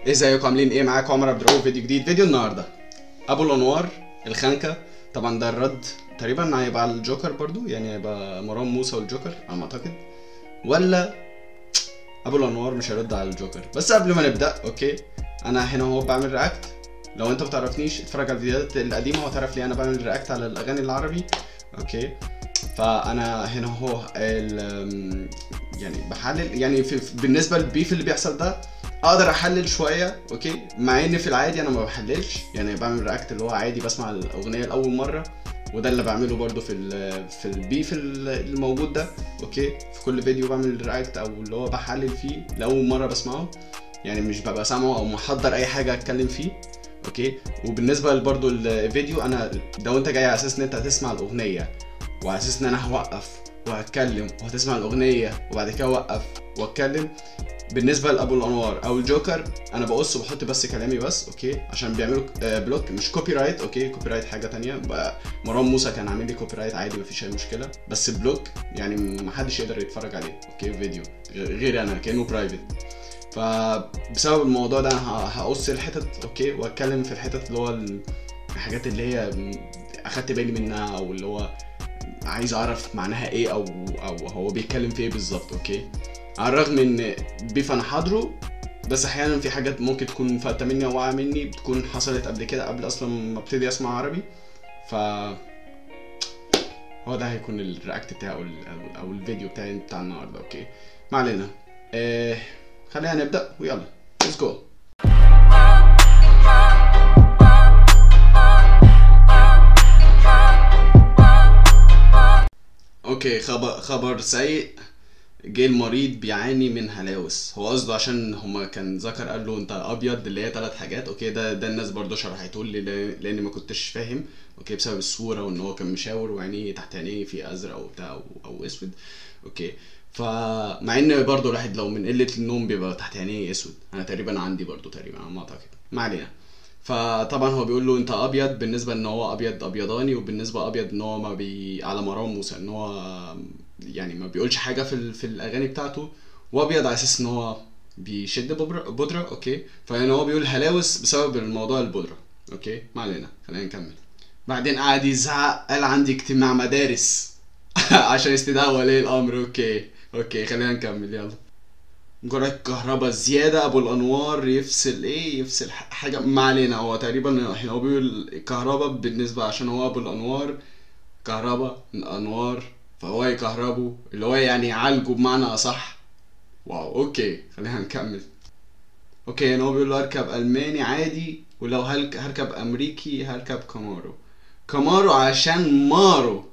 ازيكم عاملين ايه معاكم عمر عبد الرؤوف فيديو جديد فيديو النهارده ابو الانوار الخنكه طبعا ده الرد تقريبا هيبقى على الجوكر برضو يعني هيبقى مروان موسى والجوكر على ما اعتقد ولا ابو الانوار مش هيرد على الجوكر بس قبل ما نبدا اوكي انا هنا اهو بعمل رياكت لو انت متعرفنيش اتفرج على الفيديوهات القديمه وهتعرف ليه انا بعمل رياكت على الاغاني العربي اوكي فانا هنا اهو ال- يعني بحلل يعني في في- بالنسبه للبيف اللي بيحصل ده اقدر احلل شويه اوكي مع ان في العادي انا ما بحللش يعني بعمل رياكت اللي هو عادي بسمع الاغنيه لاول مره وده اللي بعمله برضو في ال في البيف ال- الموجود ده اوكي في كل فيديو بعمل رياكت او اللي هو بحلل فيه لاول مره بسمعه يعني مش ببقى سامعه او محضر اي حاجه اتكلم فيه اوكي وبالنسبه برضو الفيديو انا لو انت جاي على اساس ان انت هتسمع الاغنيه وعلى اساس ان انا هوقف وهتكلم وهتسمع الاغنيه وبعد كده اوقف واتكلم بالنسبه لابو الانوار او الجوكر انا بقص وبحط بس كلامي بس اوكي عشان بيعملوا آه، بلوك مش كوبي رايت اوكي كوبي رايت حاجه تانية بقى مروان موسى كان عامل لي كوبي رايت عادي مفيش اي مشكله بس بلوك يعني محدش يقدر يتفرج عليه اوكي فيديو غ- غيري انا كانه برايفت فبسبب الموضوع ده انا ه- هقص الحتت اوكي واتكلم في الحتت اللي هو ال- الحاجات اللي هي م- اخدت بالي منها او اللي هو عايز اعرف معناها ايه او او هو بيتكلم في ايه بالظبط اوكي على الرغم ان بيف انا حاضره بس احيانا في حاجات ممكن تكون فاتة مني او واقعة مني بتكون حصلت قبل كده قبل اصلا ما ابتدي اسمع عربي ف هو ده هيكون الرياكت بتاعي او, ال- أو, او الفيديو بتاعي بتاع النهارده اوكي ما علينا آه خلينا نبدا ويلا ليتس جو اوكي خبر خبر سيء جه المريض بيعاني من هلاوس هو قصده عشان هما كان ذكر قال له انت ابيض اللي هي ثلاث حاجات اوكي ده ده الناس برضه شرحته لي لان لأن ما كنتش فاهم اوكي بسبب الصوره وان هو كان مشاور وعينيه تحت عينيه في ازرق وبتاع او, أو اسود اوكي فمع ان برضه الواحد لو من قله النوم بيبقى تحت عينيه اسود انا تقريبا عندي برضه تقريبا على ما اعتقد ما علينا فطبعا هو بيقول له انت ابيض بالنسبه ان هو ابيض ابيضاني وبالنسبه ابيض ان هو ما بي على مروان موسى ان هو يعني ما بيقولش حاجه في ال... في الاغاني بتاعته وابيض على اساس ان هو بيشد بودره بودره اوكي فيعني هو بيقول هلاوس بسبب الموضوع البودره اوكي ما علينا خلينا نكمل بعدين قعد يزعق قال عندي اجتماع مدارس عشان استدعاء ولي الامر اوكي اوكي خلينا نكمل يلا جرعة كهرباء زيادة أبو الأنوار يفصل إيه يفصل ح- حاجة ما علينا هو تقريبا إحنا هو بيقول كهرباء بالنسبة عشان هو أبو الأنوار كهرباء الأنوار فهو يكهربه اللي هو يعني يعالجه بمعنى أصح واو أوكي خلينا نكمل أوكي يعني هو بيقول له أركب ألماني عادي ولو هلك- هركب أمريكي هركب كامارو كامارو عشان مارو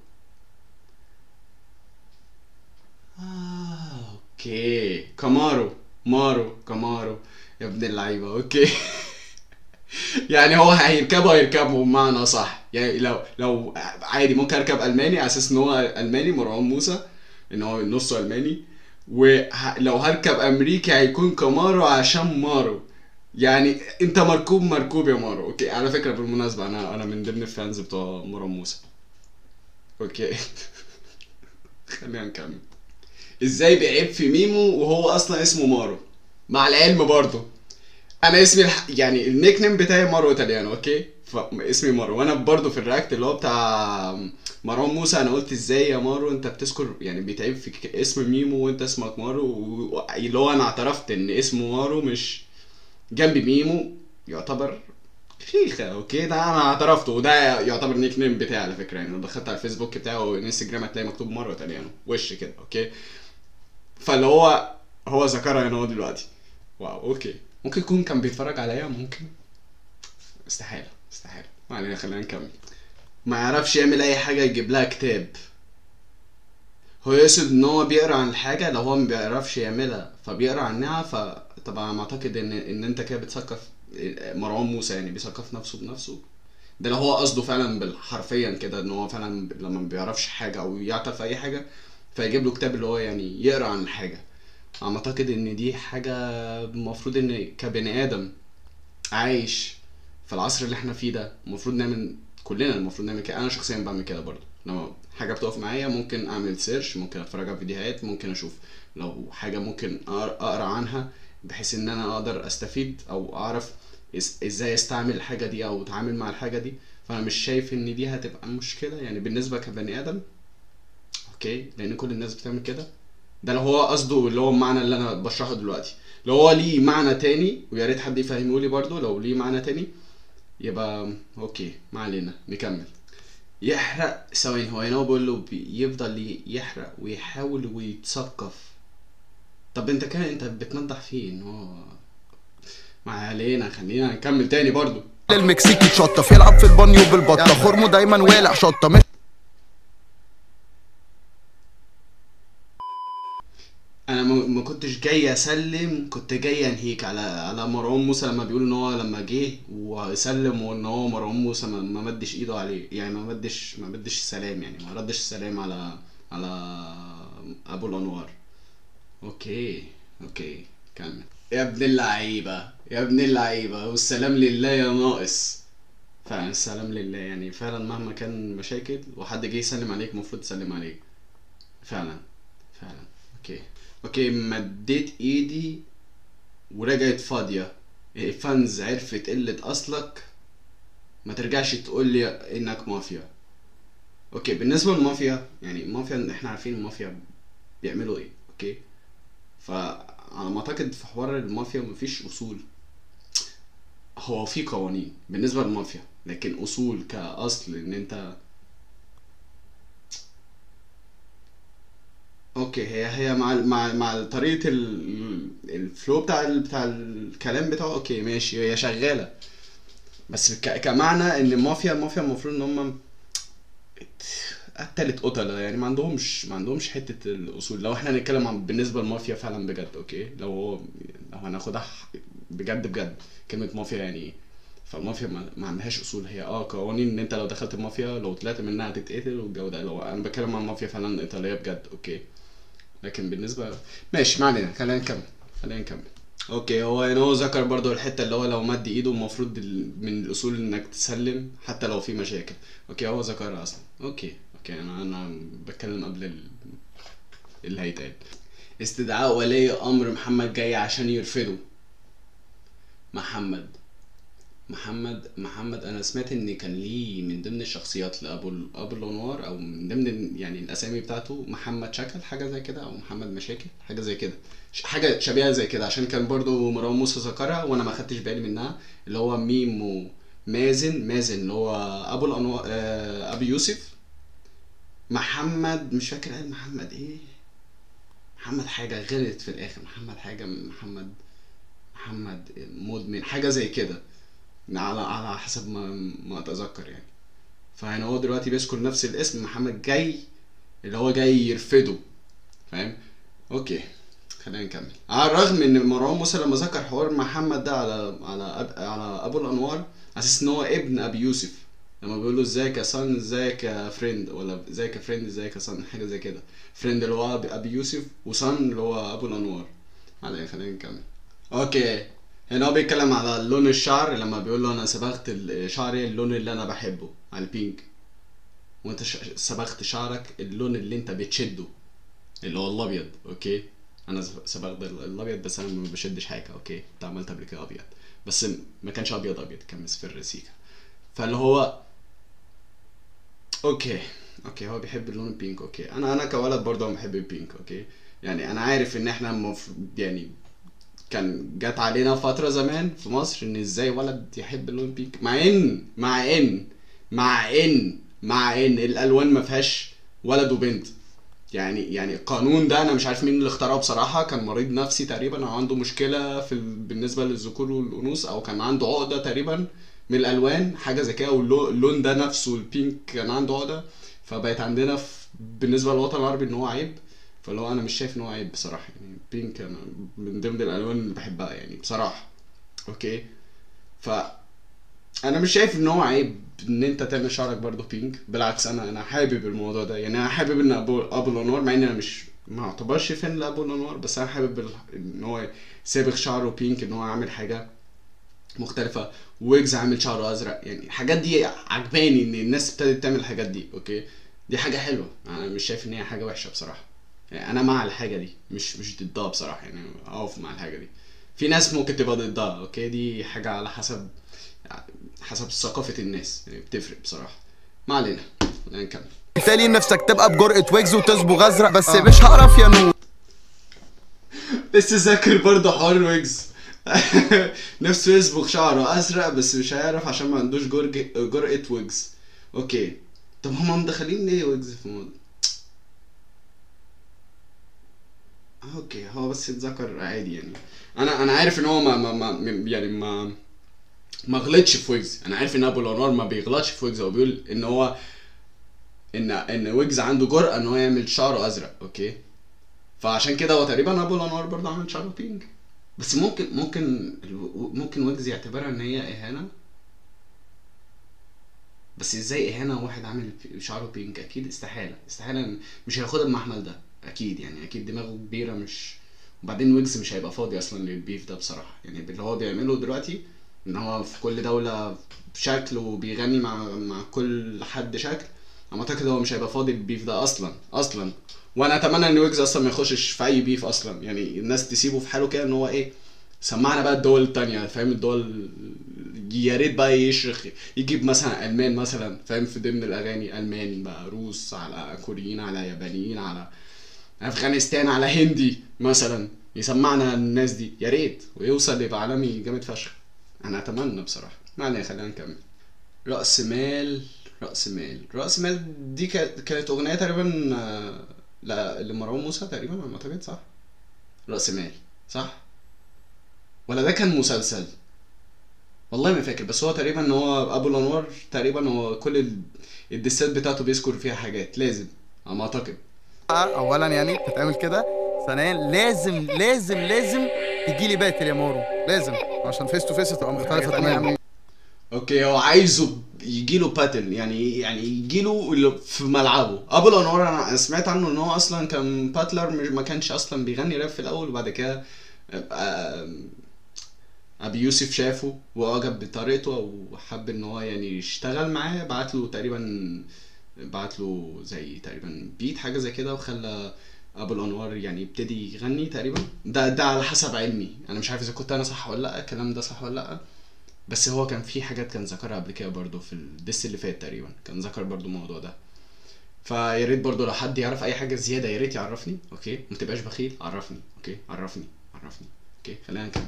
آه اوكي كامارو مارو كامارو يا ابن اللعيبه اوكي يعني هو هيركبه هيركبه بمعنى صح يعني لو لو عادي ممكن اركب الماني على اساس ان هو الماني مروان موسى ان هو نصه الماني ولو هركب امريكي هيكون كامارو عشان مارو يعني انت مركوب مركوب يا مارو اوكي على فكره بالمناسبه انا انا من ضمن الفانز بتوع مروان موسى اوكي خلينا نكمل ازاي بيعيب في ميمو وهو اصلا اسمه مارو مع العلم برضه انا اسمي الح... يعني النيك نيم بتاعي مارو ايطاليانو اوكي فاسمي مارو وانا برضه في الرياكت اللي هو بتاع مروان موسى انا قلت ازاي يا مارو انت بتذكر يعني بيتعيب في اسم ميمو وانت اسمك مارو و- اللي هو انا اعترفت ان اسمه مارو مش جنب ميمو يعتبر شيخة اوكي ده انا اعترفته وده يعتبر نيك نيم بتاعي على فكره يعني لو دخلت على الفيسبوك بتاعه والانستجرام هتلاقي مكتوب مارو ايطاليانو وش كده اوكي فاللي هو هو ذكرها هنا هو دلوقتي واو اوكي ممكن يكون كان بيتفرج عليا ممكن استحالة استحالة ما علينا خلينا نكمل ما يعرفش يعمل اي حاجة يجيب لها كتاب هو يقصد ان هو بيقرا عن الحاجة لو هو ما بيعرفش يعملها فبيقرا عنها فطبعا ما اعتقد ان ان انت كده بتثقف مروان موسى يعني بيثقف نفسه بنفسه ده لو هو قصده فعلا بالحرفيا كده ان هو فعلا لما ما بيعرفش حاجة او يعطل في اي حاجة فيجيب له كتاب اللي هو يعني يقرا عن الحاجة انا اعتقد ان دي حاجة المفروض ان كبني ادم عايش في العصر اللي احنا فيه ده المفروض نعمل كلنا المفروض نعمل كده انا شخصيا بعمل كده برضه لما حاجه بتقف معايا ممكن اعمل سيرش ممكن اتفرج على فيديوهات ممكن اشوف لو حاجه ممكن أقر- اقرا عنها بحيث ان انا اقدر استفيد او اعرف إز- ازاي استعمل الحاجه دي او اتعامل مع الحاجه دي فانا مش شايف ان دي هتبقى مشكله يعني بالنسبه كبني ادم اوكي لان كل الناس بتعمل كده ده لو هو قصده اللي هو المعنى اللي انا بشرحه دلوقتي لو هو ليه معنى تاني ويا ريت حد يفهمه لي برضه لو ليه معنى تاني يبقى اوكي ما علينا نكمل يحرق ثواني هو هنا هو بيقول له بيفضل ي- يحرق ويحاول ويتثقف طب انت كده انت بتنضح فين هو ما علينا خلينا نكمل تاني برضو المكسيكي تشطف يلعب في البانيو بالبطه خرمه دايما والع شطه من انا ما ما كنتش جاي اسلم كنت جاي انهيك على على مروان موسى لما بيقول ان هو لما جه وسلم وان هو مروان موسى ما ما مدش ايده عليه يعني ما مدش ما مدش السلام يعني ما ردش السلام على على ابو الانوار اوكي اوكي كمل يا ابن اللعيبه يا ابن اللعيبه والسلام لله يا ناقص فعلا السلام لله يعني فعلا مهما كان مشاكل وحد جه يسلم عليك المفروض تسلم عليه فعلا فعلا اوكي اوكي مديت ايدي ورجعت فاضية الفانز عرفت قلة اصلك ما ترجعش تقول لي انك مافيا اوكي بالنسبة للمافيا يعني المافيا احنا عارفين المافيا بيعملوا ايه اوكي فعلى ما اعتقد في حوار المافيا مفيش اصول هو في قوانين بالنسبة للمافيا لكن اصول كاصل ان انت اوكي هي هي مع مع مع طريقه ال- الفلو بتاع ال- بتاع الكلام بتاعه اوكي ماشي هي شغاله بس ك- كمعنى ان المافيا المافيا المفروض ان هم قتلت قتلة يعني ما عندهمش ما عندهمش حته الاصول لو احنا هنتكلم عن بالنسبه للمافيا فعلا بجد اوكي لو هو لو هناخدها ح- بجد بجد كلمه مافيا يعني ايه فالمافيا ما, ما عندهاش اصول هي اه قوانين ان انت لو دخلت المافيا لو طلعت منها هتتقتل والجو ده لو انا بتكلم عن المافيا فعلا ايطاليه بجد اوكي لكن بالنسبه ماشي ما علينا خلينا نكمل خلينا نكمل اوكي هو يعني هو ذكر برضو الحته اللي هو لو مد ايده المفروض ال- من الاصول انك تسلم حتى لو في مشاكل اوكي هو ذكرها اصلا اوكي اوكي انا انا بتكلم قبل ال... اللي هيتقال استدعاء ولي امر محمد جاي عشان يرفضه محمد محمد محمد انا سمعت ان كان ليه من ضمن الشخصيات لابو ال- ابو الانوار او من ضمن يعني الاسامي بتاعته محمد شكل حاجه زي كده او محمد مشاكل حاجه زي كده ش- حاجه شبيهه زي كده عشان كان برضو مروان موسى ذكرها وانا ما خدتش بالي منها اللي هو ميمو مازن مازن اللي هو ابو الانوار آه ابو يوسف محمد مش فاكر قال محمد ايه محمد حاجه غلط في الاخر محمد حاجه محمد محمد مدمن حاجه زي كده على على حسب ما ما اتذكر يعني فيعني هو دلوقتي بيذكر نفس الاسم محمد جاي اللي هو جاي يرفضه فاهم اوكي خلينا نكمل على الرغم ان مروان موسى لما ذكر حوار محمد ده على على أب... على ابو الانوار على اساس ان هو ابن ابي يوسف لما بيقول له ازيك يا صن ازيك يا فريند ولا ازيك يا فريند ازيك يا صن حاجه زي كده فريند اللي هو أبي- ابي يوسف وصن اللي هو ابو الانوار على خلينا نكمل اوكي هنا هو بيتكلم على لون الشعر لما بيقول له انا صبغت ال- شعري اللون اللي انا بحبه على البينك وانت ش- صبغت شعرك اللون اللي انت بتشده اللي هو الابيض اوكي انا ز- صبغت ال- الابيض بس انا ما بشدش حاجه اوكي انت عملت قبل كده ابيض بس ما كانش ابيض ابيض كان مصفر سيكا فاللي هو اوكي اوكي هو بيحب اللون البينك اوكي انا انا كولد برضه أنا بحب البينك اوكي يعني انا عارف ان احنا المفروض يعني كان جات علينا فترة زمان في مصر ان ازاي ولد يحب اللون بينك مع ان مع ان مع ان مع ان الالوان ما فيهاش ولد وبنت يعني يعني القانون ده انا مش عارف مين اللي اخترعه بصراحة كان مريض نفسي تقريبا او عنده مشكلة في ال... بالنسبة للذكور والانوث او كان عنده عقدة تقريبا من الالوان حاجة زي كده واللون ده نفسه البينك كان عنده عقدة فبقت عندنا في... بالنسبة للوطن العربي ان هو عيب فاللي هو انا مش شايف ان هو عيب بصراحه يعني بينك انا من ضمن الالوان اللي بحبها يعني بصراحه اوكي ف انا مش شايف ان هو عيب ان انت تعمل شعرك برضه بينك بالعكس انا انا حابب الموضوع ده يعني انا حابب ان ابو ابو الانوار مع ان انا مش ما اعتبرش فان لابو الانوار بس انا حابب ال- ان هو سابغ شعره بينك ان هو عامل حاجه مختلفة ويجز عامل شعره ازرق يعني الحاجات دي عجباني ان الناس ابتدت تعمل الحاجات دي اوكي دي حاجة حلوة انا مش شايف ان هي حاجة وحشة بصراحة يعني انا مع الحاجة دي مش مش ضدها بصراحة يعني اقف مع الحاجة دي في ناس ممكن تبقى ضدها اوكي دي حاجه على حسب حسب ثقافه الناس يعني بتفرق بصراحه ما علينا خلينا نكمل بالتالي نفسك تبقى بجرأة ويجز وتصبغ ازرق بس مش هعرف يا نور لسه ذاكر برضه حوار ويجز نفسه يصبغ شعره ازرق بس مش هيعرف عشان ما عندوش جرج... جرأة ويجز اوكي طب هما مدخلين ليه ويجز في الموضوع اوكي هو بس يتذكر عادي يعني انا انا عارف ان هو ما, ما, ما يعني ما ما غلطش في ويجز انا عارف ان ابو الانوار ما بيغلطش في ويجز هو بيقول ان هو ان ان ويجز عنده جرأة ان هو يعمل شعره ازرق اوكي فعشان كده هو تقريبا ابو الانوار برضه عامل شعره بينك بس ممكن ممكن ممكن ويجز يعتبرها ان هي اهانه بس ازاي اهانه واحد عامل شعره بينك اكيد استحاله استحاله مش هياخدها بمحمل ده اكيد يعني اكيد دماغه كبيره مش وبعدين ويجز مش هيبقى فاضي اصلا للبيف ده بصراحه يعني اللي هو بيعمله دلوقتي ان هو في كل دوله بشكل وبيغني مع مع كل حد شكل انا اعتقد هو مش هيبقى فاضي للبيف ده اصلا اصلا وانا اتمنى ان ويجز اصلا ما يخشش في اي بيف اصلا يعني الناس تسيبه في حاله كده ان هو ايه سمعنا بقى الدول التانية فاهم الدول يا ريت بقى يشرخ يجيب مثلا المان مثلا فاهم في ضمن الاغاني المان بقى روس على كوريين على يابانيين على افغانستان على هندي مثلا يسمعنا الناس دي يا ريت ويوصل يبقى عالمي جامد فشخ انا اتمنى بصراحه ما علينا خلينا نكمل راس مال راس مال راس مال دي كانت كانت اغنيه تقريبا آه، ل- لمروان موسى تقريبا على ما اعتقد صح راس مال صح ولا ده كان مسلسل والله ما فاكر بس هو تقريبا ان هو ابو الانوار تقريبا هو كل ال- الدسات بتاعته بيذكر فيها حاجات لازم على ما اعتقد اولا يعني بتتعمل كده ثانيا لازم لازم لازم تجي لي باتل يا مارو لازم عشان فيس تو فيس تبقى مختلفه تماما اوكي هو عايزه يجيله باتل يعني يعني يجيله اللي في ملعبه ابو الانوار انا سمعت عنه ان هو اصلا كان باتلر مش ما كانش اصلا بيغني راب في الاول وبعد كده آه، ابي يوسف شافه واعجب بطريقته وحب ان هو يعني يشتغل معاه بعت له تقريبا بعت له زي تقريبا بيت حاجه زي كده وخلى ابو الانوار يعني يبتدي يغني تقريبا ده ده على حسب علمي انا مش عارف اذا كنت انا صح ولا لا الكلام ده صح ولا لا بس هو كان في حاجات كان ذكرها قبل كده برضو في الديس اللي فات تقريبا كان ذكر برضو الموضوع ده فيا ريت برضو لو حد يعرف اي حاجه زياده يا ريت يعرفني اوكي ما تبقاش بخيل عرفني اوكي عرفني عرفني اوكي خلينا نكمل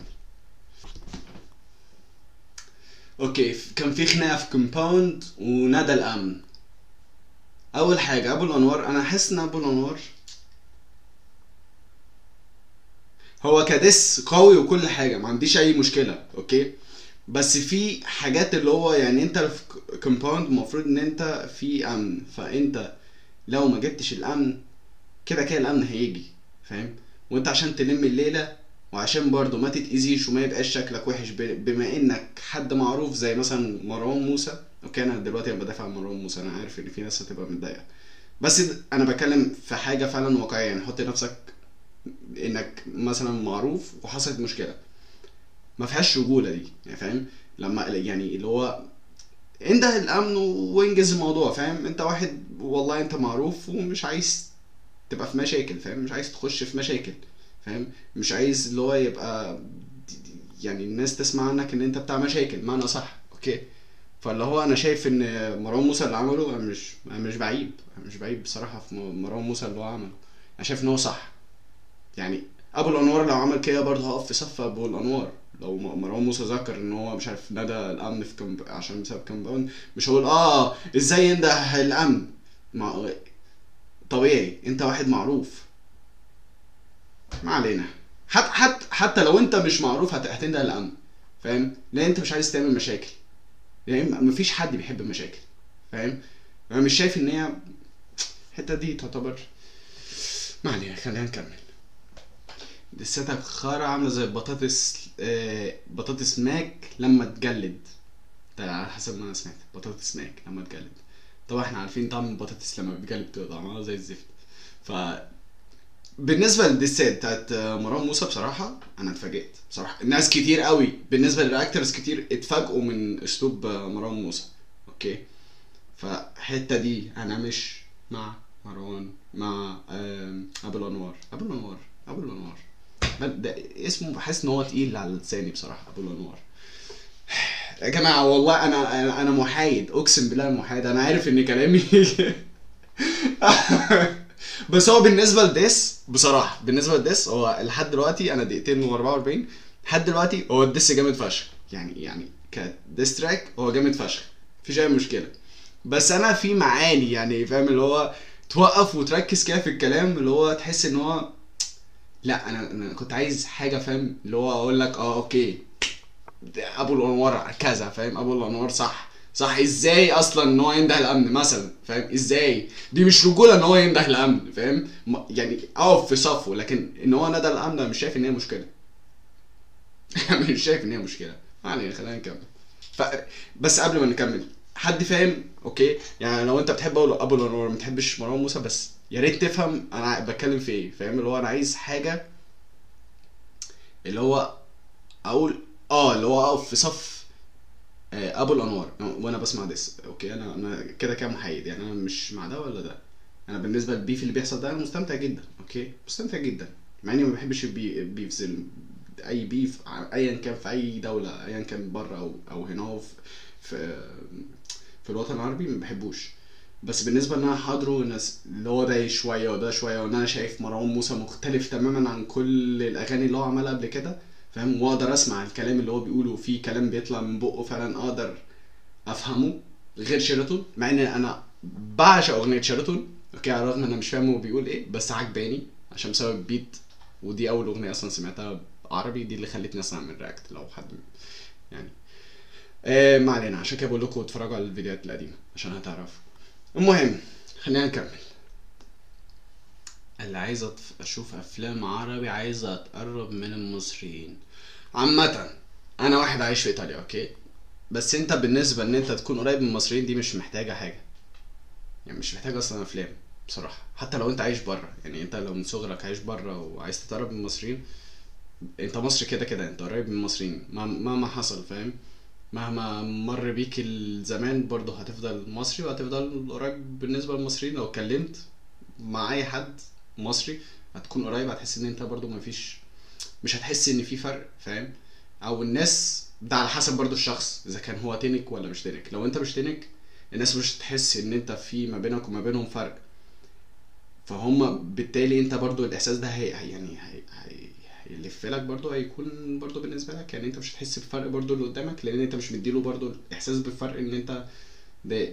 اوكي ف- كان في خناقه في كومباوند ونادى الامن اول حاجه ابو الانوار انا حاسس ان ابو الانوار هو كدس قوي وكل حاجه ما عنديش اي مشكله اوكي بس في حاجات اللي هو يعني انت في كومباوند المفروض ان انت في امن فانت لو ما جبتش الامن كده كده الامن هيجي فاهم وانت عشان تلم الليله وعشان برضه ما تتأذيش وما يبقاش شكلك وحش ب- بما انك حد معروف زي مثلا مروان موسى اوكي انا دلوقتي انا بدافع عن مروان موسى انا عارف ان في ناس هتبقى متضايقه بس د- انا بتكلم في حاجه فعلا واقعيه يعني حط نفسك انك مثلا معروف وحصلت مشكله ما فيهاش رجوله دي يعني فاهم لما يعني اللي هو انده الامن وانجز الموضوع فاهم انت واحد والله انت معروف ومش عايز تبقى في مشاكل فاهم مش عايز تخش في مشاكل فاهم مش عايز اللي هو يبقى يعني الناس تسمع عنك ان انت بتاع مشاكل معنى صح اوكي فاللي هو انا شايف ان مروان موسى اللي عمله انا مش انا مش بعيب انا مش بعيب بصراحه في مروان موسى اللي هو عمله انا شايف ان هو صح يعني ابو الانوار لو عمل كده برضه هقف في صف ابو الانوار لو م- مروان موسى ذكر ان هو مش عارف ندى الامن في كمب... عشان بسبب كومباوند مش هقول اه ازاي ينده الامن ما طبيعي انت واحد معروف ما علينا حتى حتى حتى لو انت مش معروف هت- هتنده الامن فاهم لان انت مش عايز تعمل مشاكل يعني م- مفيش حد بيحب المشاكل فاهم انا مش شايف ان هي الحته دي تعتبر ما علينا خلينا نكمل لساتك خارة عاملة زي البطاطس آه بطاطس ماك لما تجلد ده على حسب ما انا سمعت بطاطس ماك لما تجلد طبعا احنا عارفين طعم البطاطس لما بتجلد بتبقى طعمها زي الزفت ف بالنسبة للدسات بتاعت آه، مروان موسى بصراحة أنا اتفاجئت بصراحة الناس كتير قوي بالنسبة للرياكترز كتير اتفاجئوا من أسلوب آه، مروان موسى أوكي فالحتة دي أنا مش مع مروان مع آم، أبو الأنوار أبو الأنوار أبو الأنوار ده اسمه بحس ان هو تقيل على لساني بصراحه ابو الانوار يا جماعه والله انا انا انا محايد اقسم بالله أنا محايد انا عارف ان كلامي بس هو بالنسبه لديس بصراحه بالنسبه لديس هو لحد دلوقتي انا دقيقتين و44 لحد دلوقتي هو الديس جامد فشخ يعني يعني كديس تراك هو جامد فشخ مفيش اي مشكله بس انا في معاني يعني فاهم اللي هو توقف وتركز كده في الكلام اللي هو تحس ان هو لا انا انا كنت عايز حاجه فاهم اللي هو اقول لك اه اوكي ده ابو الانوار كذا فاهم ابو الانوار صح صح ازاي اصلا ان هو ينده الامن مثلا فاهم ازاي دي مش رجوله ان هو ينده الامن فاهم م- يعني اقف في صفه لكن ان هو ندى الامن انا مش شايف ان هي مشكله مش شايف ان هي مشكله يعني خلينا نكمل ف... بس قبل ما نكمل حد فاهم اوكي يعني لو انت بتحب ابو ابو الانوار ما بتحبش مروان موسى بس يا ريت تفهم انا بتكلم في ايه فاهم اللي هو انا عايز حاجه اللي هو اقول اه اللي هو اقف في صف آه، ابو الانوار وانا بسمع ديس اوكي انا انا كده كده محايد يعني انا مش مع ده ولا ده انا بالنسبه للبيف اللي بيحصل ده انا مستمتع جدا اوكي مستمتع جدا مع اني ما بحبش البي- البيفز ال- اي بيف ع- ايا كان في اي دوله ايا كان بره او او هنا أو في في, في الوطن العربي ما بحبوش بس بالنسبه ان انا حاضره الناس اللي هو ده شويه وده شويه وان انا شايف مروان موسى مختلف تماما عن كل الاغاني اللي هو عملها قبل كده فاهم واقدر اسمع الكلام اللي هو بيقوله في كلام بيطلع من بقه فعلا اقدر افهمه غير شيراتون مع ان انا بعشق اغنيه شيراتون اوكي على الرغم ان انا مش فاهم هو بيقول ايه بس عجباني عشان بسبب البيت ودي اول اغنيه اصلا سمعتها عربي دي اللي خلتني اسمع من رياكت لو حد يعني آه ما علينا عشان كده بقول لكم اتفرجوا على الفيديوهات القديمه عشان هتعرفوا المهم خلينا نكمل اللي عايز أتف- اشوف افلام عربي عايزه اتقرب من المصريين عامه انا واحد عايش في ايطاليا اوكي بس انت بالنسبه ان انت تكون قريب من المصريين دي مش محتاجه حاجه يعني مش محتاجه اصلا افلام بصراحه حتى لو انت عايش بره يعني انت لو من صغرك عايش بره وعايز تتقرب من المصريين انت مصري كده كده انت قريب من المصريين مهما مهما حصل فاهم مهما مر بيك الزمان برضه هتفضل مصري وهتفضل قريب بالنسبه للمصريين لو اتكلمت مع اي حد مصري هتكون قريب هتحس ان انت برضه مفيش مش هتحس ان في فرق فاهم او الناس ده على حسب برضه الشخص اذا كان هو تنك ولا مش تنك لو انت مش تنك الناس مش هتحس ان انت في ما بينك وما بينهم فرق فهم بالتالي انت برضو الاحساس ده هي هي- يعني هي هي هيلف لك برضو هيكون برضو بالنسبه لك يعني انت مش هتحس بفرق برضو اللي قدامك لان انت مش مديله برضو الاحساس بالفرق ان انت ده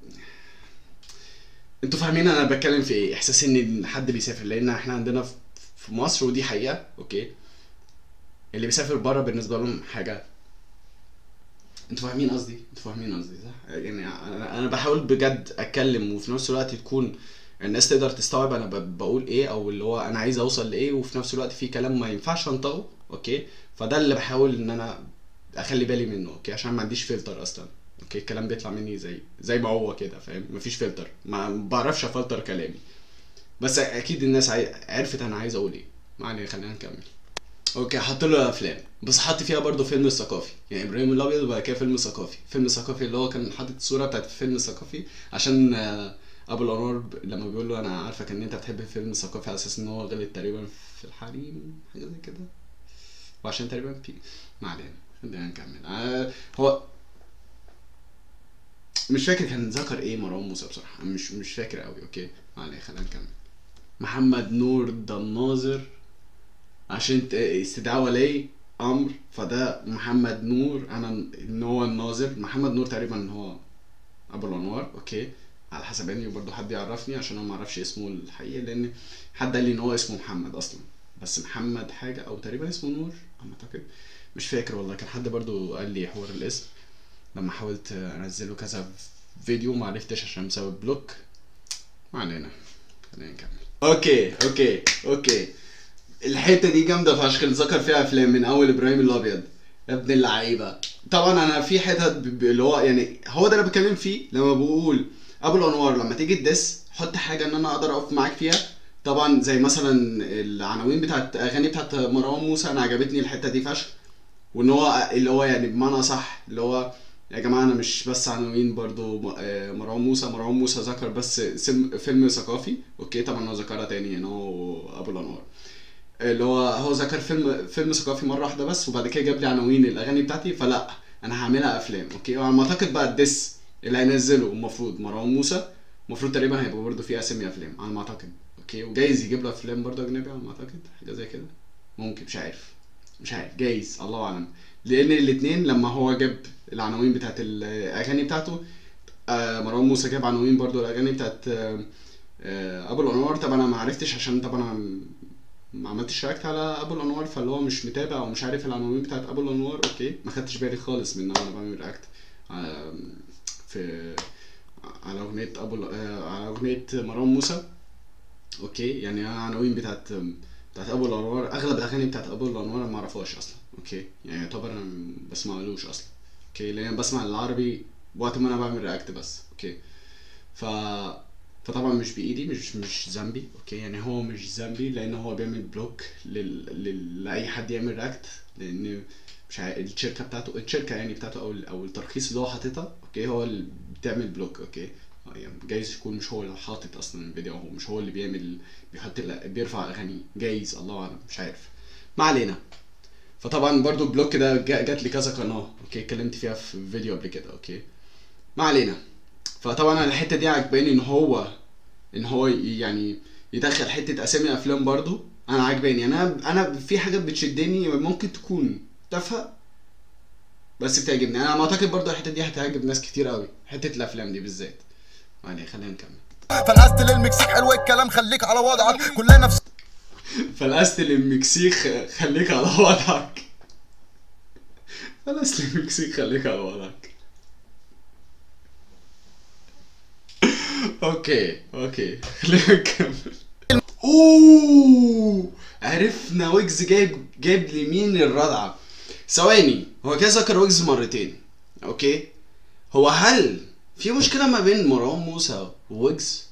انتوا فاهمين انا بتكلم في ايه احساس ان حد بيسافر لان احنا عندنا في- في مصر ودي حقيقه اوكي اللي بيسافر بره بالنسبه لهم حاجه انتوا فاهمين قصدي انتوا فاهمين قصدي صح يعني انا انا بحاول بجد اتكلم وفي نفس الوقت تكون الناس تقدر تستوعب انا ب- بقول ايه او اللي هو انا عايز اوصل لايه وفي نفس الوقت في كلام ما ينفعش انطقه اوكي فده اللي بحاول ان انا اخلي بالي منه اوكي عشان ما عنديش فلتر اصلا اوكي الكلام بيطلع مني زي زي ما هو كده فاهم مفيش فلتر ما بعرفش افلتر كلامي بس اكيد الناس عاي- عرفت انا عايز اقول ايه ما علينا خلينا نكمل اوكي حط له افلام بس حط فيها برضه فيلم ثقافي يعني ابراهيم الابيض وبعد كده فيلم ثقافي فيلم ثقافي اللي هو كان حاطط الصوره بتاعت الفيلم الثقافي عشان آه، ابو الانوار ب- لما بيقول له انا عارفك ان انت بتحب الفيلم الثقافي على اساس ان هو غلط تقريبا في الحريم حاجه زي كده وعشان تقريبا في ما علينا خلينا نكمل آه هو مش فاكر كان ذكر ايه مروان موسى بصراحه أنا مش مش فاكر قوي اوكي ما علينا خلينا نكمل محمد نور ده الناظر عشان ت- استدعاء ولي امر فده محمد نور انا ان هو الناظر محمد نور تقريبا هو ابو الانوار اوكي على حسب اني برضه حد يعرفني عشان انا ما اعرفش اسمه الحقيقي لان حد قال لي ان هو اسمه محمد اصلا بس محمد حاجه او تقريبا اسمه نور انا اعتقد مش فاكر والله كان حد برضه قال لي حوار الاسم لما حاولت انزله كذا فيديو ما عرفتش عشان بسبب بلوك ما علينا خلينا نكمل اوكي اوكي اوكي الحته دي جامده فشخ اللي ذكر فيها افلام من اول ابراهيم الابيض يا ابن اللعيبه طبعا انا في حتت ب- ب- اللي هو يعني هو ده اللي بتكلم فيه لما بقول ابو الانوار لما تيجي تدس حط حاجه ان انا اقدر اقف معاك فيها طبعا زي مثلا العناوين بتاعت اغاني بتاعت مروان موسى انا عجبتني الحته دي فشخ وان هو اللي هو يعني بمعنى صح اللي هو يا جماعه انا مش بس عناوين برضو م- آه، مروان موسى مروان موسى ذكر بس سم فيلم ثقافي اوكي طبعا هو ذكرها تاني ان هو ابو الانوار اللي هو هو ذكر فيلم فيلم ثقافي مره واحده بس وبعد كده جاب لي عناوين الاغاني بتاعتي فلا انا هعملها افلام اوكي وعلى ما اعتقد بقى الدس اللي هينزله المفروض مروان موسى المفروض تقريبا هيبقى برضه فيه اسامي افلام على ما اعتقد اوكي وجايز يجيب له افلام برضه اجنبي على ما اعتقد حاجه زي كده ممكن مش عارف مش عارف جايز الله اعلم لان الاثنين لما هو جاب العناوين بتاعت الاغاني بتاعته آه مروان موسى جاب عناوين برضه الاغاني بتاعت آه آه ابو الانوار طبعا انا ما عرفتش عشان طبعا انا ما عملتش رياكت على ابو الانوار فاللي هو مش متابع او مش عارف العناوين بتاعت ابو الانوار اوكي ما خدتش بالي خالص من وانا بعمل رياكت آه، في على اغنيه ابو ال- آه، على اغنيه مروان موسى اوكي يعني انا العناوين بتاعت بتاعت ابو الانوار اغلب الاغاني بتاعت ابو الانوار أنا ما اعرفهاش اصلا اوكي يعني يعتبر انا ما بسمعلوش اصلا اوكي لان أنا بسمع العربي وقت ما انا بعمل رياكت بس اوكي ف فطبعا مش بايدي مش مش ذنبي اوكي يعني هو مش ذنبي لان هو بيعمل بلوك لل... لل... لاي حد يعمل رياكت لان مش عارف الشركه بتاعته الشركه يعني بتاعته او ال- او الترخيص اللي هو حاططها اوكي هو اللي بتعمل بلوك اوكي يعني جايز يكون مش هو اللي حاطط اصلا الفيديو هو مش هو اللي بيعمل بيحط ال- بيرفع اغاني جايز الله اعلم مش عارف ما علينا فطبعا برضو البلوك ده جا- جات لي كذا قناه اوكي اتكلمت فيها في فيديو قبل كده اوكي ما علينا فطبعا انا الحته دي عجباني ان هو ان هو ي- يعني يدخل حته اسامي افلام برضو انا عجباني انا انا في حاجات بتشدني ممكن تكون تافهه بس بتعجبني انا ما اعتقد برضو الحته دي هتعجب ناس كتير قوي حته الافلام دي بالذات يعني خلينا نكمل فالقصد للمكسيك حلو الكلام خليك على وضعك كلنا نفس فلقست المكسيك خليك على وضعك فلقست المكسيك خليك على وضعك اوكي اوكي خلينا نكمل اوه عرفنا ويجز جايب جايب لي مين الردعه ثواني هو كده ذكر ويجز مرتين اوكي هو هل في مشكله ما بين مروان موسى وويجز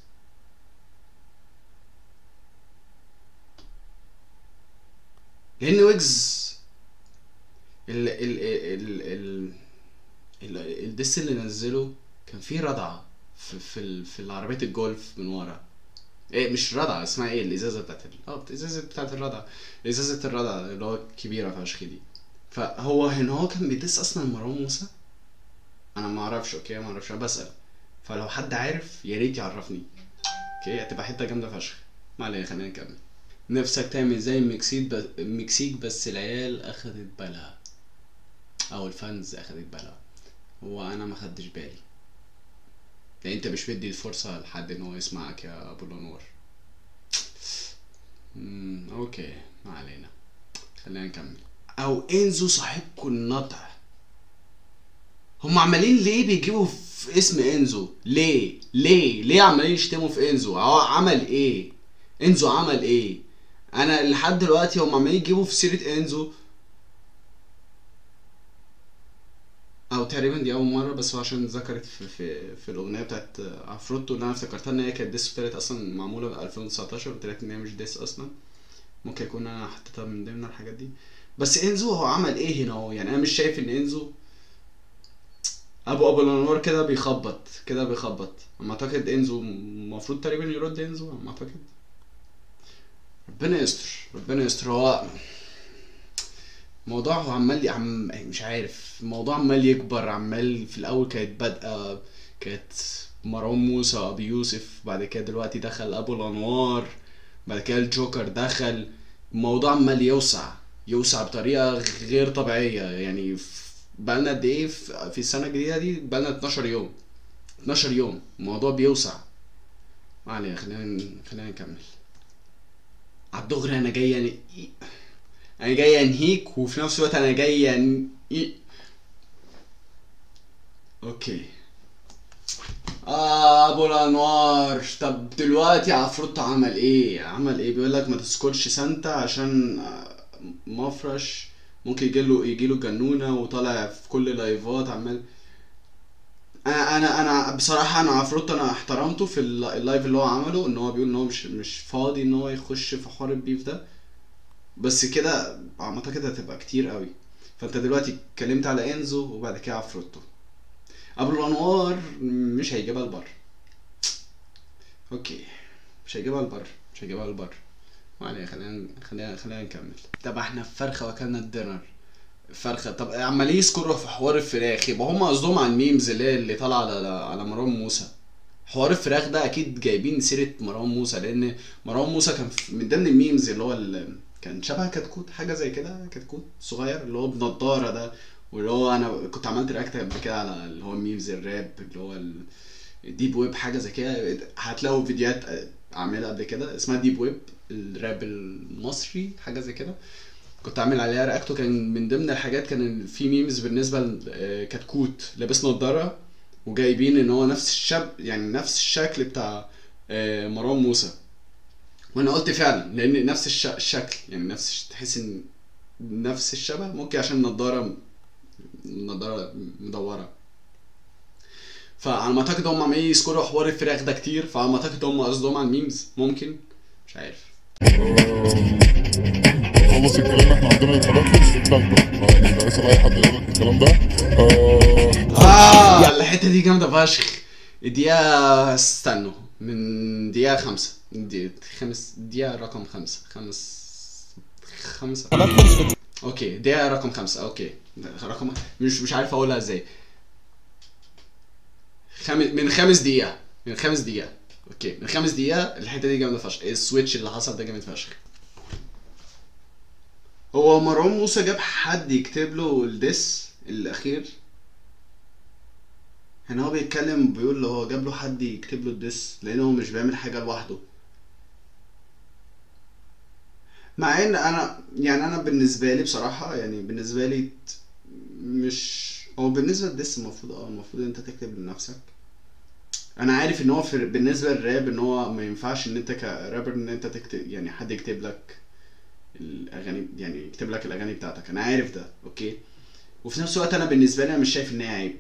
لان ويجز ال ال ال ال ال الدس اللي نزله كان فيه ردعه في في, ال- في العربيه الجولف من ورا ايه مش ردعه اسمها ايه الازازه بتاعت ال... اه الازازه بتاعت الردعه ازازه الردعه اللي هو كبيره فشخ دي فهو هنا هو كان بيدس اصلا مروان موسى انا ما اعرفش اوكي ما اعرفش انا بسال فلو حد عارف يا ريت يعرفني اوكي هتبقى حته جامده فشخ ما علينا خلينا نكمل نفسك تعمل زي المكسيك بس المكسيك بس العيال اخدت بالها او الفانز اخدت بالها هو انا ما خدتش بالي لان انت مش مدي الفرصه لحد ان هو يسمعك يا ابو الانوار امم اوكي ما علينا خلينا نكمل او انزو صاحبكم النطع هم عمالين ليه بيجيبوا في اسم انزو ليه ليه ليه عمالين يشتموا في انزو هو عمل ايه انزو عمل ايه انا لحد دلوقتي هم عمالين يجيبوا في سيره انزو او تقريبا دي اول مره بس هو عشان ذكرت في في, في الاغنيه بتاعت عفروتو اللي انا افتكرتها ان هي كانت ديس وطلعت اصلا معموله في 2019 وطلعت ان هي مش ديس اصلا ممكن يكون انا حطيتها من ضمن الحاجات دي بس انزو هو عمل ايه هنا هو يعني انا مش شايف ان انزو ابو ابو الانوار كده بيخبط كده بيخبط اما اعتقد انزو المفروض تقريبا يرد انزو اما اعتقد ربنا يستر ربنا يستر هو الموضوع هو عمال عم مش عارف الموضوع عمال يكبر عمال في الاول كانت بادئه كانت مروان موسى ابو يوسف بعد كده دلوقتي دخل ابو الانوار بعد كده الجوكر دخل الموضوع عمال يوسع يوسع بطريقه غير طبيعيه يعني ف- بقالنا قد ايه في في السنه الجديده دي بقالنا 12 يوم 12 يوم الموضوع بيوسع ما علينا خلينا خلينا نكمل على الدغري انا جاي يعني انا جاي انهيك وفي نفس الوقت انا جاي أن... إي- اوكي آه ابو الانوار طب دلوقتي عفروتو عمل ايه عمل ايه بيقول لك ما تسكتش سانتا عشان آه، مفرش ممكن يجيله يجيله جنونه وطالع في كل لايفات عمال انا انا انا بصراحه انا عفروتو انا احترمته في الل- اللايف اللي هو عمله ان هو بيقول ان هو مش مش فاضي ان هو يخش في حوار البيف ده بس كده اعتقد هتبقى كتير قوي فانت دلوقتي اتكلمت على انزو وبعد كده عفروتو ابو الانوار مش هيجيبها البر اوكي مش هيجيبها البر مش هيجيبها البر ما علينا خلينا خلينا خلينا نكمل طب احنا في فرخه واكلنا الدينر فرخه طب عمال يذكروا في حوار الفراخ يبقى هم قصدهم على الميمز اللي اللي طالعه على على مروان موسى حوار الفراخ ده اكيد جايبين سيره مروان موسى لان مروان موسى كان في- من ضمن الميمز اللي هو ال- كان شبه كتكوت حاجه زي كده كتكوت صغير اللي هو بنضاره ده واللي هو انا كنت عملت رياكت قبل كده على اللي هو الميمز الراب اللي هو الديب ويب حاجه زي كده هتلاقوا فيديوهات اعملها قبل كده اسمها ديب ويب الراب المصري حاجه زي كده كنت عامل عليها رياكت وكان من ضمن الحاجات كان في ميمز بالنسبه لكتكوت لابس نضاره وجايبين ان هو نفس الشاب يعني نفس الشكل بتاع آه، مروان موسى وانا قلت فعلا لان نفس الش- الشكل يعني نفس الش- تحس ان نفس الشبه ممكن عشان النضاره النضاره مدوره فعلى ما اعتقد هم عمالين يذكروا حوار الفراخ ده كتير فعلى ما اعتقد هم قصدهم على الميمز ممكن مش عارف خلص الكلام احنا عندنا التنفس التالتة يعني لسه اي حد يقول لك الكلام ده آه اه الحته دي جامده فشخ الدقيقه استنوا من دقيقه خمسة دقيقة خمس دقيقه رقم خمسة خمس خمسة اوكي دقيقه رقم خمسة اوكي رقم مش مش عارف اقولها ازاي خم... من خمس دقيقه من خمس دقيقه اوكي من خمس دقيقه الحته دي جامده فشخ السويتش اللي حصل ده جامد فشخ هو مروان موسى جاب حد يكتب له الدس الاخير هنا هو بيتكلم بيقول له هو جاب له حد يكتب له الدس لانه هو مش بيعمل حاجه لوحده مع ان انا يعني انا بالنسبه لي بصراحه يعني بالنسبه لي ت- مش هو بالنسبه للدس المفروض اه المفروض انت تكتب لنفسك انا عارف ان هو في بالنسبه للراب ان هو ما ينفعش ان انت كرابر ان انت تكتب يعني حد يكتب لك الاغاني يعني يكتب لك الاغاني بتاعتك انا عارف ده اوكي وفي نفس الوقت انا بالنسبه لي انا مش شايف ان هي عيب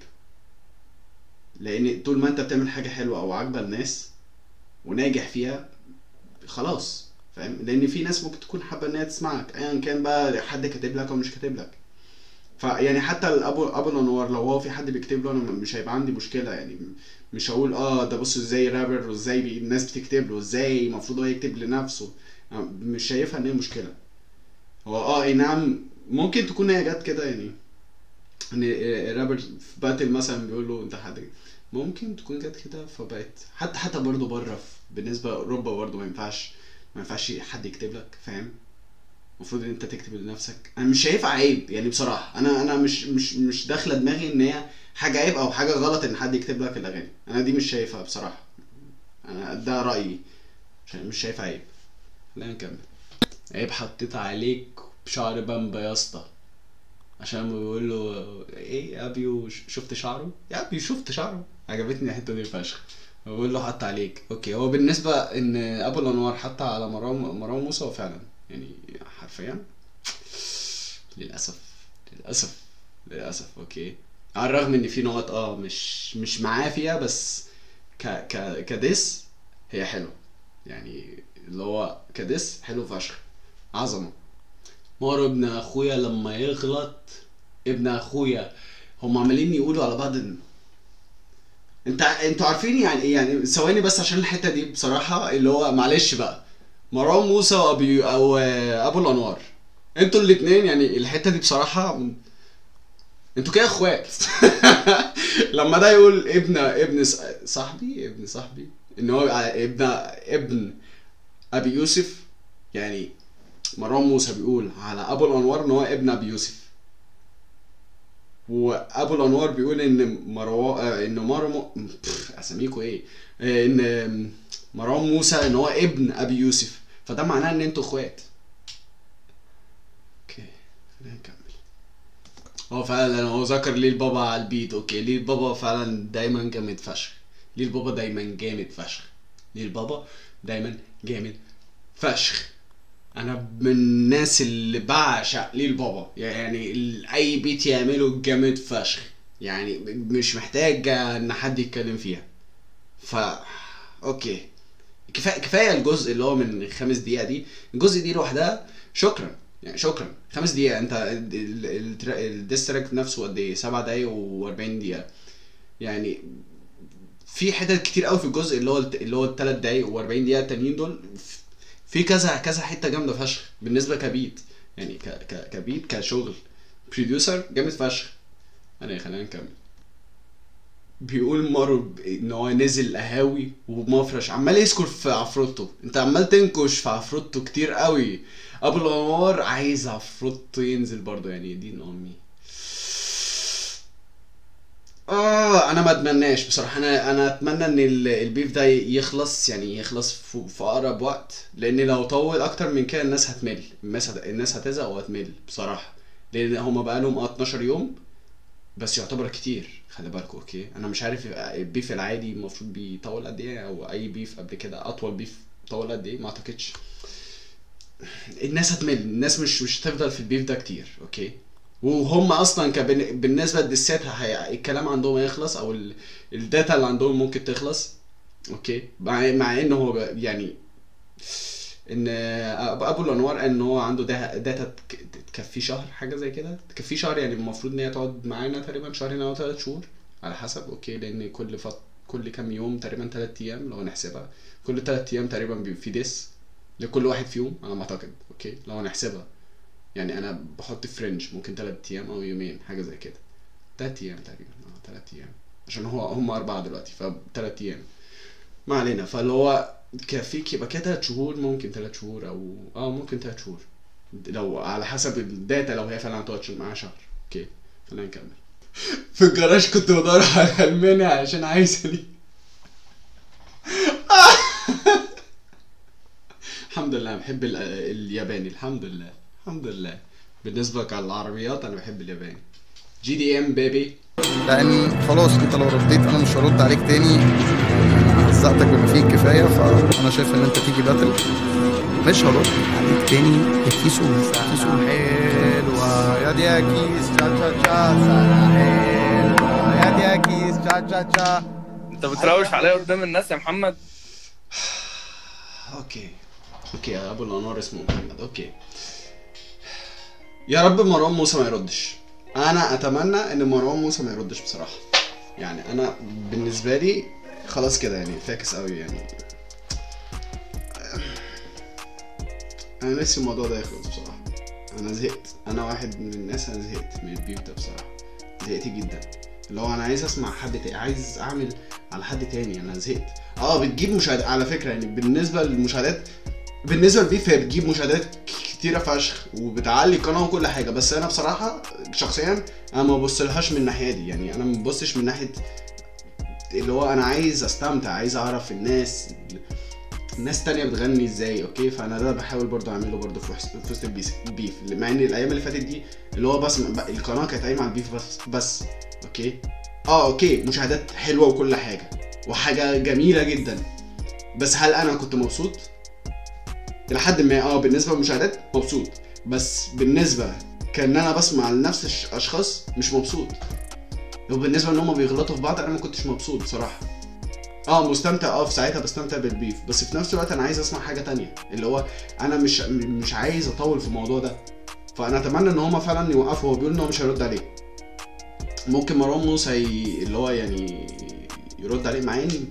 لان طول ما انت بتعمل حاجه حلوه او عاجبه الناس وناجح فيها خلاص فاهم لان في ناس ممكن تكون حابه ان هي تسمعك ايا كان بقى حد كاتب لك او مش كاتب لك فيعني حتى الابو ابو الانوار لو هو في حد بيكتب له انا مش هيبقى عندي مشكله يعني مش هقول اه ده بص ازاي رابر وازاي بي- الناس بتكتب له ازاي المفروض هو يكتب لنفسه أنا مش شايفها ان هي مشكله هو اه اي نعم ممكن تكون هي جت كده يعني ان الرابر في باتل مثلا بيقول له انت حد ممكن تكون جت كده فبقت حتى حتى برضه بره في- بالنسبه لاوروبا برضه ما ينفعش ما ينفعش حد يكتب لك فاهم المفروض ان انت تكتب لنفسك انا مش شايفها عيب يعني بصراحه انا انا مش مش مش داخله دماغي ان هي حاجه عيب او حاجه غلط ان حد يكتب لك الاغاني انا دي مش شايفها بصراحه انا ده رايي مش مش شايفها عيب خلينا نكمل عيب حطيت عليك بشعر بامبا يا اسطى عشان بيقول له ايه يا ابيو ش- شفت شعره يا ابيو شفت شعره عجبتني الحته دي فشخ بقول له حط عليك اوكي هو بالنسبه ان ابو الانوار حط على مروان مروان موسى هو فعلا يعني حرفيا للاسف للاسف للاسف اوكي على الرغم ان في نقط اه مش مش معاه فيها بس ك ك كديس هي حلوه يعني اللي هو كديس حلو فشخ عظمه مارو ابن اخويا لما يغلط ابن اخويا هم عمالين يقولوا على بعض ان انت انتوا عارفين يعني ايه يعني ثواني بس عشان الحته دي بصراحه اللي هو معلش بقى مروان موسى وابي او ابو الانوار انتوا الاثنين يعني الحته دي بصراحه انتوا كده اخوات لما ده يقول ابن ابن ص- صاحبي ابن صاحبي ان هو ابن ابن ابي يوسف يعني مروان موسى بيقول على ابو الانوار ان هو ابن ابي يوسف وابو الانوار بيقول ان مروان آه، ان مارو بف، اساميكوا ايه آه، ان مروان موسى ان هو ابن ابي يوسف فده معناه ان انتوا اخوات اوكي خلينا نكمل هو فعلا هو ذكر ليه البابا على البيت اوكي ليه البابا فعلا دايما جامد فشخ ليه البابا دايما جامد فشخ ليه البابا دايما جامد فشخ انا من الناس اللي بعشق ليه البابا يعني ال- اي بيت يعمله جامد فشخ يعني مش محتاج ان حد يتكلم فيها ف اوكي كفايه كفايه الجزء اللي هو من خمس دقيقه دي الجزء دي لوحدها شكرا يعني شكرا خمس دقيقه انت ال- ال- الترا- الديستراك نفسه قد ايه سبع دقايق و40 دقيقه يعني في حتت كتير قوي في الجزء اللي هو الت- اللي هو الثلاث دقايق و40 دقيقه التانيين دول ف- في كذا كذا حته جامده فشخ بالنسبه كبيت يعني ك ك كبيت كشغل بروديوسر جامد فشخ انا خلينا نكمل بيقول مارو ب- ان هو نزل قهاوي ومفرش عمال يذكر في عفروتو انت عمال تنكش في عفروتو كتير قوي ابو الانوار عايز عفروتو ينزل برضه يعني دين امي اه انا ما اتمناش بصراحه انا انا اتمنى ان ال- البيف ده يخلص يعني يخلص في, في اقرب وقت لان لو طول اكتر من كده الناس هتمل الناس هت... الناس هتزهق وهتمل بصراحه لان هما بقالهم اه 12 يوم بس يعتبر كتير خلي بالكوا اوكي انا مش عارف البيف العادي المفروض بيطول قد ايه او اي بيف قبل كده اطول بيف طول قد ايه ما اعتقدش الناس هتمل الناس مش مش هتفضل في البيف ده كتير اوكي وهم اصلا كبن... بالنسبه للدسات هي... الكلام عندهم هيخلص او ال... الداتا اللي عندهم ممكن تخلص اوكي مع مع انه هو يعني ان أب- ابو الانوار قال ان هو عنده ده- داتا تك- تكفيه شهر حاجه زي كده تكفيه شهر يعني المفروض ان هي تقعد معانا تقريبا شهرين او ثلاث شهور على حسب اوكي لان كل فت... كل كام يوم تقريبا ثلاث ايام لو هنحسبها كل ثلاث ايام تقريبا بيبقى في ديس لكل واحد فيهم على ما اعتقد اوكي لو هنحسبها يعني انا بحط فرنج ممكن ثلاث ايام او يومين حاجه زي كده ثلاث ايام تقريبا اه ثلاث ايام عشان هو هم اربعه دلوقتي فثلاث ايام ما علينا فاللي هو كفيك يبقى كده ثلاث شهور ممكن ثلاث شهور او اه ممكن ثلاث شهور لو على حسب الداتا لو هي فعلا هتقعد معاها شهر اوكي خلينا نكمل في الجراج كنت بدور على المانع عشان عايز لي الحمد لله بحب ال- الياباني الحمد لله الحمد لله بالنسبة للعربيات انا بحب الياباني جي دي ام بيبي لان خلاص انت لو رديت انا مش هرد عليك تاني انا هزقتك بما فيه الكفايه فانا شايف ان انت تيجي باتل مش هرد عليك تاني كيسو كيسو حلوه يا دي يا كيس تشا تشا تشا سنة حلوه يا دي يا كيس تشا تشا تشا انت بتروش عليا قدام الناس يا محمد اوكي اوكي يا ابو الانوار اسمه محمد اوكي يا رب مروان موسى ما يردش انا اتمنى ان مروان موسى ما يردش بصراحه يعني انا بالنسبه لي خلاص كده يعني فاكس قوي يعني انا نفسي الموضوع ده يخلص بصراحه انا زهقت انا واحد من الناس انا زهقت من البيف ده بصراحه زهقت جدا اللي هو انا عايز اسمع حد تاني عايز اعمل على حد تاني انا زهقت اه بتجيب مشاهدات على فكره يعني بالنسبه للمشاهدات بالنسبه للبيف هي بتجيب مشاهدات كتيره فشخ وبتعلي القناه وكل حاجه بس انا بصراحه شخصيا انا ما ببصلهاش من الناحيه دي يعني انا ما ببصش من ناحيه اللي هو انا عايز استمتع عايز اعرف الناس الناس تانية بتغني ازاي اوكي فانا ده بحاول برضو اعمله برضو في وسط- في وسط البيس- البيف مع ان الايام اللي فاتت دي اللي هو بس القناه كانت قايمه على البيف بس بس اوكي اه اوكي مشاهدات حلوه وكل حاجه وحاجه جميله جدا بس هل انا كنت مبسوط الى حد ما اه بالنسبه للمشاهدات مبسوط بس بالنسبه كان انا بسمع لنفس الش- الاشخاص مش مبسوط وبالنسبه ان هم بيغلطوا في بعض انا ما كنتش مبسوط بصراحه اه مستمتع اه في ساعتها بستمتع بالبيف بس في نفس الوقت انا عايز اسمع حاجه تانية اللي هو انا مش م- مش عايز اطول في الموضوع ده فانا اتمنى ان هم فعلا يوقفوا هو بيقول ان هو مش هيرد عليه ممكن مروان موسى ي... اللي هو يعني يرد عليه مع ان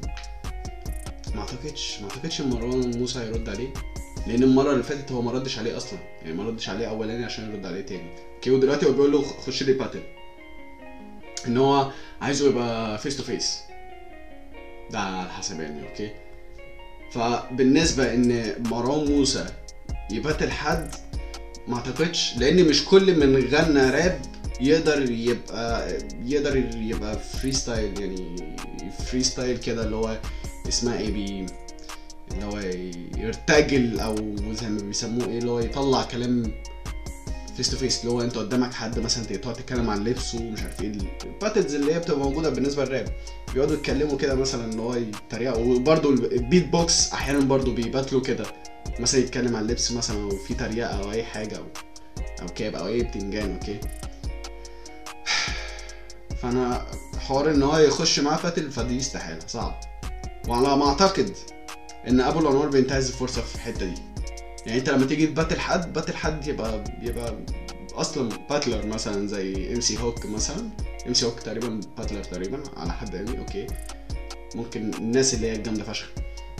ما اعتقدش ما اعتقدش ان مروان موسى هيرد عليه لان المره اللي فاتت هو ما ردش عليه اصلا يعني ما ردش عليه اولاني عشان يرد عليه تاني اوكي ودلوقتي هو بيقول له خش لي باتل ان هو عايزه يبقى فيس تو فيس ده على حسب يعني اوكي فبالنسبه ان مروان موسى يباتل حد ما اعتقدش لان مش كل من غنى راب يقدر يبقى يقدر يبقى فري ستايل يعني فري ستايل كده اللي هو اسمها ايه بي اللي هو يرتجل او زي ما بيسموه ايه اللي هو يطلع كلام فيس تو فيس اللي هو انت قدامك حد مثلا تقعد تتكلم عن لبسه ومش عارف ايه الباتلز اللي هي بتبقى موجوده بالنسبه للراب بيقعدوا يتكلموا كده مثلا اللي هو يتريقوا وبرده البيت بوكس احيانا برده بيباتلوا كده مثلا يتكلم عن لبس مثلا او في تريقه او اي حاجه او او كاب او اي بتنجان اوكي فانا حوار ان هو يخش معاه فاتل فدي استحاله صعب وعلى ما اعتقد ان ابو الانوار بينتهز الفرصه في الحته دي يعني انت لما تيجي تباتل حد باتل حد يبقى يبقى اصلا باتلر مثلا زي ام سي هوك مثلا ام سي هوك تقريبا باتلر تقريبا على حد علمي اوكي ممكن الناس اللي هي الجامده فشخ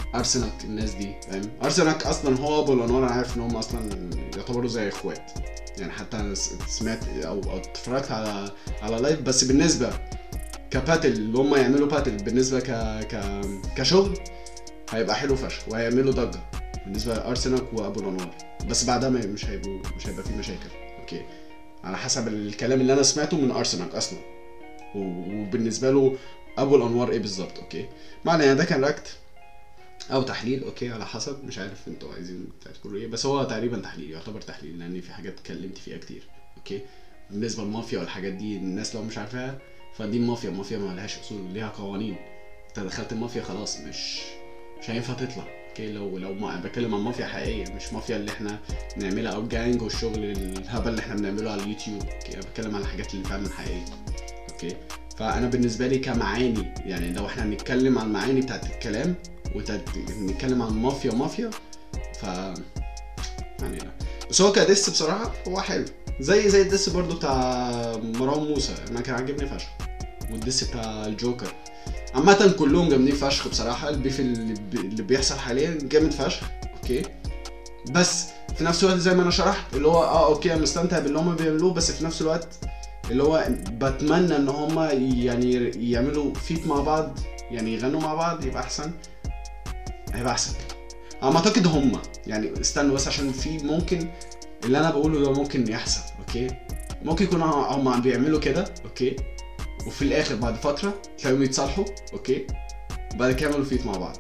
ارسنال الناس دي فاهم ارسنال اصلا هو ابو الانوار انا عارف ان هم اصلا يعتبروا زي اخوات يعني حتى انا س- سمعت او او اتفرجت على على لايف بس بالنسبه كباتل اللي هم يعملوا باتل بالنسبه ك ك كشغل هيبقى حلو فشخ وهيعملوا ضجه بالنسبه لارسنال وابو الانوار بس بعدها ما- مش هيبقوا مش هيبقى في مشاكل اوكي على حسب الكلام اللي انا سمعته من ارسنال اصلا و- وبالنسبه له ابو الانوار ايه بالظبط اوكي معنى يعني ده كان رياكت او تحليل اوكي على حسب مش عارف انتوا عايزين تقولوا ايه بس هو تقريبا تحليل يعتبر تحليل لان في حاجات اتكلمت فيها كتير اوكي بالنسبه للمافيا والحاجات دي الناس لو مش عارفاها فدي المافيا المافيا ما لهاش اصول ليها قوانين انت دخلت المافيا خلاص مش مش هينفع تطلع اوكي لو لو ما بتكلم عن مافيا حقيقيه مش مافيا اللي احنا بنعملها او جانج والشغل الهبل اللي احنا بنعمله على اليوتيوب اوكي انا بتكلم على الحاجات اللي فعلا حقيقيه اوكي فانا بالنسبه لي كمعاني يعني لو احنا هنتكلم عن المعاني بتاعت الكلام ونتكلم عن مافيا مافيا ف يعني لا بس هو كدس بصراحه هو حلو زي زي الدس برضو بتاع مروان موسى انا كان عاجبني فشخ والدس بتاع الجوكر عامة كلهم جامدين فشخ بصراحة البيف اللي, بي- اللي بيحصل حاليا جامد فشخ اوكي بس في نفس الوقت زي ما انا شرحت اللي هو اه اوكي انا مستمتع باللي هم بيعملوه بس في نفس الوقت اللي هو بتمنى ان هم يعني يعملوا فيت مع بعض يعني يغنوا مع بعض يبقى احسن هيبقى احسن انا اعتقد هم يعني استنوا بس عشان في ممكن اللي انا بقوله ده ممكن يحصل اوكي ممكن يكون هم بيعملوا كده اوكي وفي الاخر بعد فتره تلاقيهم يتصالحوا اوكي وبعد كده يعملوا فيت مع بعض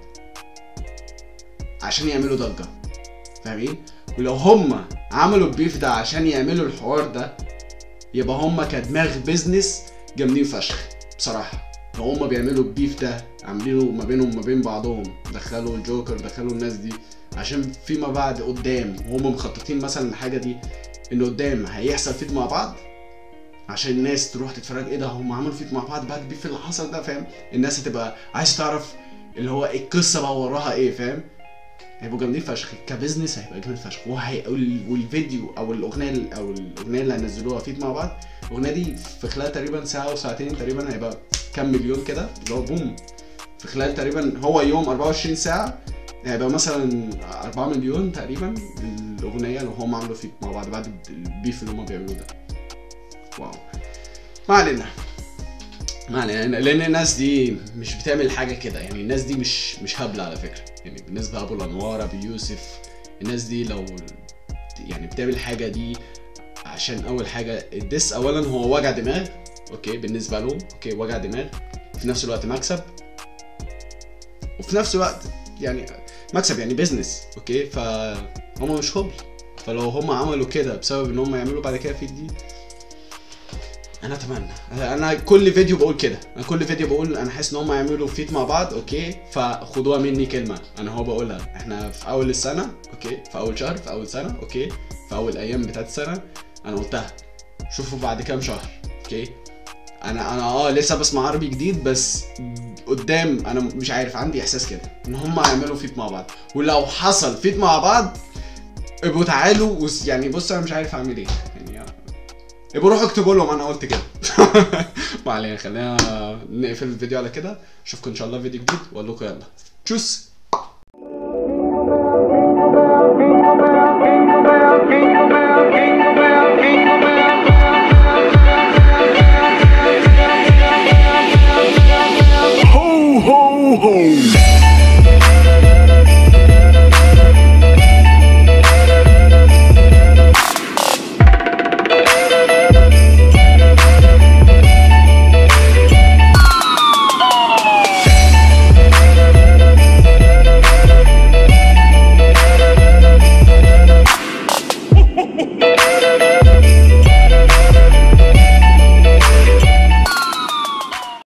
عشان يعملوا ضجه فاهمين ولو هم عملوا البيف ده عشان يعملوا الحوار ده يبقى هم كدماغ بيزنس جامدين فشخ بصراحه لو هم بيعملوا البيف ده عاملينه ما بينهم وما بين بعضهم دخلوا الجوكر دخلوا الناس دي عشان فيما بعد قدام وهم مخططين مثلا الحاجه دي ان قدام هيحصل فيت مع بعض عشان الناس تروح تتفرج ايه ده هم عملوا فيت مع بعض بعد البيف اللي حصل ده فاهم الناس هتبقى عايز تعرف اللي هو القصه بقى وراها ايه فاهم هيبقوا جامدين فشخ كبزنس هيبقى جامد فشخ وهي... وال- والفيديو او الاغنيه او الاغنيه اللي هنزلوها فيت مع بعض الاغنيه دي في خلال تقريبا ساعه وساعتين تقريبا هيبقى كام مليون كده اللي هو بوم في خلال تقريبا هو يوم 24 ساعه هيبقى مثلا 4 مليون تقريبا الاغنيه اللي هم عملوا فيت مع بعض بعد البيف اللي هم بيعملوه ده واو ما علينا ما علينا لان الناس دي مش بتعمل حاجه كده يعني الناس دي مش مش هبله على فكره يعني بالنسبه لابو الانوار ابو يوسف الناس دي لو يعني بتعمل حاجه دي عشان اول حاجه الدس اولا هو وجع دماغ اوكي بالنسبه له اوكي وجع دماغ في نفس الوقت مكسب وفي نفس الوقت يعني مكسب يعني بيزنس اوكي فهم مش هبل فلو هم عملوا كده بسبب ان هم يعملوا بعد كده فيد دي انا اتمنى انا كل فيديو بقول كده انا كل فيديو بقول انا حاسس ان هم يعملوا فيت مع بعض اوكي فخدوها مني كلمه انا هو بقولها احنا في اول السنه اوكي في اول شهر في اول سنه اوكي في اول ايام بتاعت السنه انا قلتها شوفوا بعد كام شهر اوكي انا انا اه لسه بسمع عربي جديد بس قدام انا مش عارف عندي احساس كده ان هم هيعملوا فيت مع بعض ولو حصل فيت مع بعض ابقوا تعالوا وس- يعني بص انا مش عارف اعمل ايه يعني ابقوا روحوا اكتبوا لهم انا قلت كده ما علينا خلينا نقفل الفيديو على كده اشوفكم ان شاء الله في فيديو جديد واقول لكم يلا تشوس